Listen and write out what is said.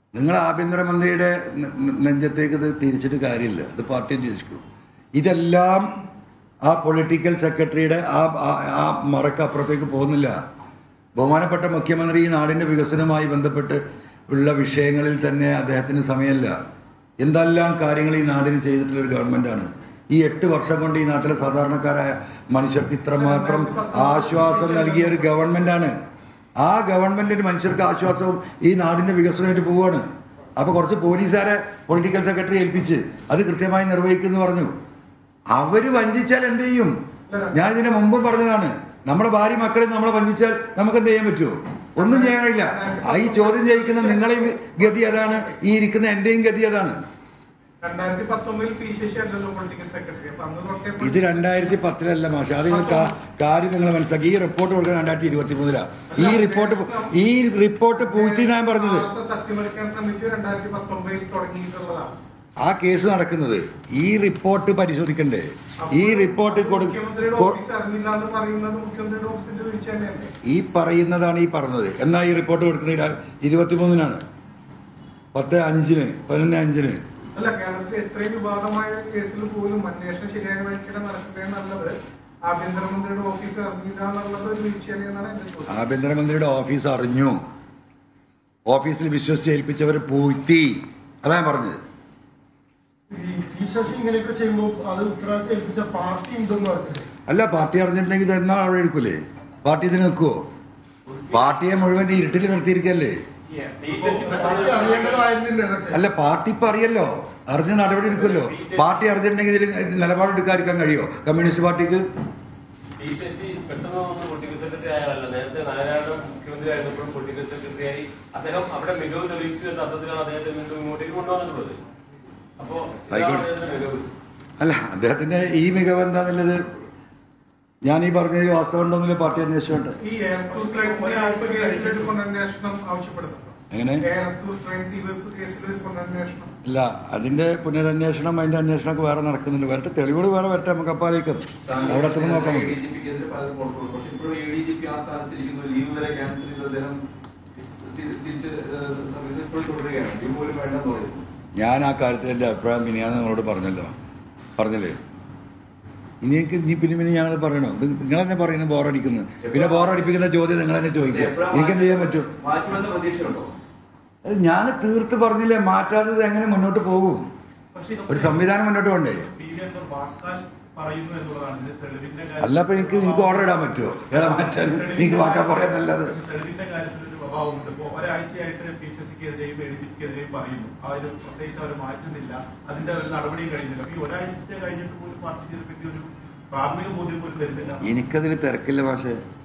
നിങ്ങൾ ആഭ്യന്തരമന്ത്രിയുടെ നെ- നെ- നെഞ്ചത്തേക്ക് ഇത് തിരിച്ചിട്ട് കാര്യമില്ല ഇത് പാർട്ടി അന്വേഷിക്കും ഇതെല്ലാം ആ പൊളിറ്റിക്കൽ സെക്രട്ടറിയുടെ ആ ആ- ആ മറക്ക് അപ്പുറത്തേക്ക് പോകുന്നില്ല ബഹുമാനപ്പെട്ട മുഖ്യമന്ത്രി ഈ നാടിൻ്റെ വികസനവുമായി ബന്ധപ്പെട്ട് ഉള്ള വിഷയങ്ങളിൽ തന്നെ അദ്ദേഹത്തിന് സമയമല്ല എന്തെല്ലാം കാര്യങ്ങൾ ഈ നാടിന് ചെയ്തിട്ടുള്ള ഒരു ഗവൺമെൻറ്റാണ് ഈ എട്ട് വർഷം കൊണ്ട് ഈ നാട്ടിലെ സാധാരണക്കാരായ മനുഷ്യർക്ക് ഇത്രമാത്രം ആശ്വാസം നൽകിയ ഒരു ഗവൺമെൻറ്റാണ് ആ ഗവൺമെന്റിന് മനുഷ്യർക്ക് ആശ്വാസവും ഈ നാടിന്റെ വികസനമായിട്ട് പോവുകയാണ് അപ്പൊ കുറച്ച് പോലീസുകാരെ പൊളിറ്റിക്കൽ സെക്രട്ടറി ഏൽപ്പിച്ച് അത് കൃത്യമായി നിർവഹിക്കുന്നു പറഞ്ഞു അവര് വഞ്ചിച്ചാൽ എന്ത് ചെയ്യും ഞാൻ ഇതിന് മുമ്പും പറഞ്ഞതാണ് നമ്മുടെ ഭാര്യ മക്കളെ നമ്മളെ വഞ്ചിച്ചാൽ നമുക്ക് എന്ത് ചെയ്യാൻ പറ്റുമോ ഒന്നും ചെയ്യാൻ കഴിയില്ല ആ ഈ ചോദ്യം ചെയ്യിക്കുന്ന നിങ്ങളെയും ഗതി അതാണ് ഈ ഇരിക്കുന്ന എന്റെയും ഗതി അതാണ് രണ്ടായിരത്തി പത്തൊമ്പതിൽ പി ശശി അല്ലല്ലോ പൊളിറ്റിക്കൽ സെക്രട്ടറി അപ്പൊ അന്ന് തൊട്ടേ ഇത് രണ്ടായിരത്തി പത്തിലല്ല മാഷ അത് നിങ്ങൾ കാ- കാര്യം നിങ്ങൾ മനസ്സിലാക്കി ഈ റിപ്പോർട്ട് കൊടുക്കുന്നത് രണ്ടായിരത്തി ഇരുപത്തി മൂന്നിലാണ് ഈ റിപ്പോർട്ട് ഈ റിപ്പോർട്ട് പൂഴ്ത്തി ഞാൻ പറഞ്ഞത് വാർത്ത സത്യമറിക്കാൻ ശ്രമിച്ചു രണ്ടായിരത്തി പത്തൊമ്പതിൽ തുടങ്ങിയിട്ടുള്ളതാണ് ആ കേസ് നടക്കുന്നത് ഈ റിപ്പോർട്ട് പരിശോധിക്കണ്ടേ ഈ റിപ്പോർട്ട് കൊടു മുഖ്യമന്ത്രിയുടെ കൊ- ഓഫീസ് അറിഞ്ഞില്ല എന്ന് പറയുന്നത് മുഖ്യമന്ത്രിയുടെ ഓഫീസിന്റെ വീഴ്ച തന്നെയല്ലേ ഈ പറയുന്നതാണ് ഈ പറഞ്ഞത് എന്നാ ഈ റിപ്പോർട്ട് കൊടുക്കുന്നത് ഇരുപത്തിമൂന്നിനാണ് പത്ത് അഞ്ചിന് പതിനൊന്ന് അഞ്ചിന് അല്ല കേരളത്തിൽ എത്രയും വിവാദമായ കേസിൽ പോലും അന്വേഷണം ശരിയായ വഴിക്കിടെ നടക്കട്ടെ എന്നുള്ളത് ആഭ്യന്തരമന്ത്രിയുടെ ഓഫീസ് അറിഞ്ഞില്ല എന്നുള്ളത് ഒരു വീഴ്ചയല്ലേ എന്നാണ് എന്റെ ചോദ്യം ആഭ്യന്തരമന്ത്രിയുടെ ഓഫീസ് അറിഞ്ഞു ഓഫീസിൽ വിശ്വസിച്ച് ഏൽപ്പിച്ചവർ പൂഴ്ത്തി അതാ ഞാൻ പറഞ്ഞത് ഈ ഈ ശശി ഇങ്ങനെയൊക്കെ ചെയ്യുമ്പോൾ അത് ഉത്തരവാദിത്തം ഏൽപ്പിച്ച പാർട്ടി ഉണ്ടെന്ന് പറഞ്ഞില്ലേ അല്ല പാർട്ടി അറിഞ്ഞിട്ടുണ്ടെങ്കിൽ ഇത് എന്നാ അവിടെ എടുക്കൂലേ പാർട്ടി ഇതിന് നിൽക്കുവോ പാർട്ടിയെ മുഴുവൻ ഇരുട്ടിൽ നിർത്തിയിരിക്കല്ലേ പാർട്ടി അറിയേണ്ടതായിരുന്നില്ല ഇതൊക്കെ അല്ല പാർട്ടി ഇപ്പൊ അറിയല്ലോ അറിഞ്ഞ നടപടി എടുക്കുമല്ലോ പാർട്ടി അറിഞ്ഞിട്ടുണ്ടെങ്കിൽ ഇതിൽ നിലപാടെടുക്കാതിരിക്കാൻ കഴിയോ കമ്മ്യൂണിസ്റ്റ് പാർട്ടിക്ക് പി ശശി പെട്ടെന്ന് വന്ന് പൊളിറ്റിക്കൽ സെക്രട്ടറി ആയതല്ല നേരത്തെ നാരായണൻ മുഖ്യമന്ത്രി ആയിരുന്നപ്പോഴും പൊളിറ്റിക്കൽ സെക്രട്ടറി ആയി അദ്ദേഹം അവിടെ മികവ് തെളിയിച്ചു എന്ന അർത്ഥത്തിലാണ് അദ്ദേഹത്തെ വീണ്ടും ഇങ്ങോട്ടേക്ക് കൊണ്ടുവന്നിട്ടുള്ളത് അപ്പോ ഇതാണ് ആയിക്കോട്ടെ. അദ്ദേഹത്തിന്റെ മികവ് അല്ല അദ്ദേഹത്തിന്റെ ഈ മികവ് എന്താന്നുള്ളത് ഞാൻ ഈ പറഞ്ഞ വാസ്തവം ഉണ്ടോന്നില്ല പാർട്ടി അന്വേഷിച്ചുണ്ട് ഈ എയർടൂർ സ്ട്രൈക്ക് തീവെപ്പ് കേസിൽ ഒരു പുനരന്വേഷണം ആവശ്യപ്പെടുന്നുണ്ടോ എങ്ങനെ എയർടൂർ സ്ട്രൈക്ക് തീവെപ്പ് കേസിൽ ഒരു പുനരന്വേഷണം ഇല്ല അതിന്റെ പുനരന്വേഷണം അതിന്റെ അന്വേഷണമൊക്കെ വേറെ നടക്കുന്നുണ്ട് വരട്ടെ തെളിവുകൾ വേറെ വരട്ടെ നമുക്ക് അപ്പാലേക്ക് അവിടെ എത്തുമ്പോൾ നോക്കാം നമുക്ക്. ADGP-ക്കെതിരെ പലതും പുറത്തുവിടും. പക്ഷേ ഇപ്പോഴും ADGP ആ സ്ഥാനത്തിരിക്കുന്നു. ലീവ് വരെ ക്യാൻസൽ ചെയ്ത് അദ്ദേഹം തി- തിരിച്ച് ഏഹ്, സർവീസിൽ ഇപ്പോഴും തുടരുകയാണ് ലീവ് പോലും വേണ്ടെന്ന് പറയുന്നു ഞാൻ ആ കാര്യത്തിൽ എൻ്റെ അഭിപ്രായം പിന്നെ ഞാൻ നിങ്ങളോട് പറഞ്ഞല്ലോ പറഞ്ഞില്ലേ ഇനി എനിക്ക് ഇനി പിന്നെ പിന്നെ ഞാനത് പറയണോ ഇത് നിങ്ങളെന്നെ പറയുന്നത് ബോറടിക്കുന്നു പിന്നെ ബോറടിപ്പിക്കുന്ന ചോദ്യം നിങ്ങൾ തന്നെ ചോദിക്കുക എനിക്ക് എന്ത് ചെയ്യാൻ പറ്റും മാറ്റുമെന്ന പ്രതീക്ഷയുണ്ടോ അത് ഞാൻ തീർത്ത് പറഞ്ഞില്ലേ മാറ്റാതെ ഇത് എങ്ങനെ മുന്നോട്ട് പോകും ഒരു സംവിധാനം മുന്നോട്ട് കൊണ്ടേ വാക്കാൽ പറയുന്നു എന്നുള്ളതാണ് ഇത് തെളിവിന്റെ അല്ല അപ്പൊ എനിക്ക് നിങ്ങൾക്ക് ഓർഡർ ഇടാൻ പറ്റുമോ ഏടാ മാറ്റാൻ എനിക്ക് വാക്കാൻ പറയാന്നല്ലാതെ തെളിവിന്റെ കാര്യത്തിൽ ഒരു അഭാവമുണ്ട് ഇപ്പോ ഒരാഴ്ചയായിട്ട് പി എസ് സിക്കെതിരെയും എ ഡി ജിക്കെതിരെയും പറയുന്നു അവർ പ്രത്യേകിച്ച് അവർ മാറ്റുന്നില്ല അതിന്റെ ഒരു നടപടിയും കഴിയുന്നില്ല അപ്പൊ ഈ ഒരാഴ്ച കഴിഞ്ഞിട്ട് പോലും പാർട്ടിക്ക് ഇതിനെപ്പറ്റി ഒരു പ്രാഥമിക ബോധ്യം പോലും വരുന്നില്ല എനിക്കതിൽ തിരക്കില്ല പക്ഷേ